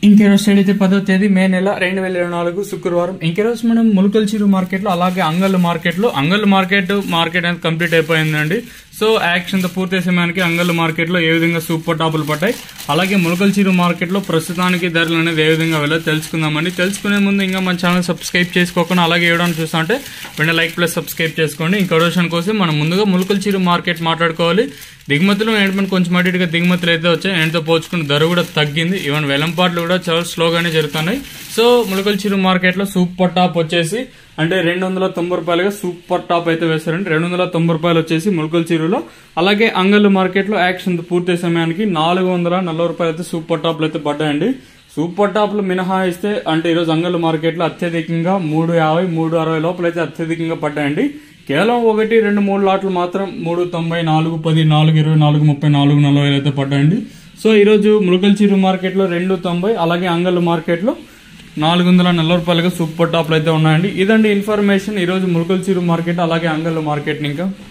ఇంకే రోజు స్టడీ అయితే పదో తేదీ మే నెల రెండు వేల ఇరవై నాలుగు శుక్రవారం ఇంకే రోజు మనం ములుకల్ చిరు మార్కెట్లో అలాగే అంగళ్ళు మార్కెట్లో అంగళ్ళు మార్కెట్ మార్కెట్ అనేది కంప్లీట్ అయిపోయిందండి సో యాక్షన్ తో పూర్తి సమయానికి అంగళ్ళు మార్కెట్లో ఏ విధంగా సూపర్ టాపులు పడ్డాయి అలాగే ములకల్ చీరు మార్కెట్లో ప్రస్తుతానికి ధరలు అనేది ఏ విధంగా వెళ్ళో తెలుసుకుందామండి తెలుసుకునే ముందు ఇంకా మన ఛానల్ సబ్స్క్రైబ్ చేసుకోకుండా అలాగే ఇవ్వడానికి చూస్తా అంటే వెంటనే లైక్ ప్లస్ సబ్స్క్రైబ్ చేసుకోండి ఇంకా రోజు కోసం మనం ముందుగా ములకల్ చీరు మార్కెట్ మాట్లాడుకోవాలి దిగుమతులు ఏంటంటే కొంచెం అటుగా దిగుమతులు అయితే వచ్చాయి ఎంతో పోల్చుకుని ధర కూడా తగ్గింది ఈవెన్ వెలంపాట్లు కూడా చాలా స్లోగానే జరుగుతున్నాయి సో ములకల్ చిరు మార్కెట్ లో సూపర్ టాప్ వచ్చేసి అంటే రెండు వందల తొంభై రూపాయలుగా సూపర్ టాప్ అయితే వేశారండి రెండు వందల తొంభై రూపాయలు వచ్చేసి ములకల్ చీరులో అలాగే అంగళ్ళు మార్కెట్ లో యాక్షన్ పూర్తి సమయానికి నాలుగు వందల నలభై రూపాయలు అయితే సూపర్ టాప్లు అయితే పడ్డాయండి సూపర్ టాప్లు మినహాయిస్తే అంటే ఈరోజు అంగళ్ళు మార్కెట్ లో అత్యధికంగా మూడు యాభై మూడు అరవై లోపల అయితే అత్యధికంగా పడ్డాయండి కేవలం ఒకటి రెండు మూడు లాట్లు మాత్రం మూడు తొంభై నాలుగు పది నాలుగు ఇరవై నాలుగు ముప్పై నాలుగు నలభై అయితే పడ్డాయండి సో ఈరోజు ములకల్ చీరు మార్కెట్లో రెండు తొంభై అలాగే అంగళ్ళు మార్కెట్లో నాలుగు వందల నలభై రూపాయలుగా సూపర్ టాప్లు అయితే ఉన్నాయండి ఇదండి ఇన్ఫర్మేషన్ ఈరోజు ములకల్ చీరు మార్కెట్ అలాగే అంగళ్ళు మార్కెట్ ఇంకా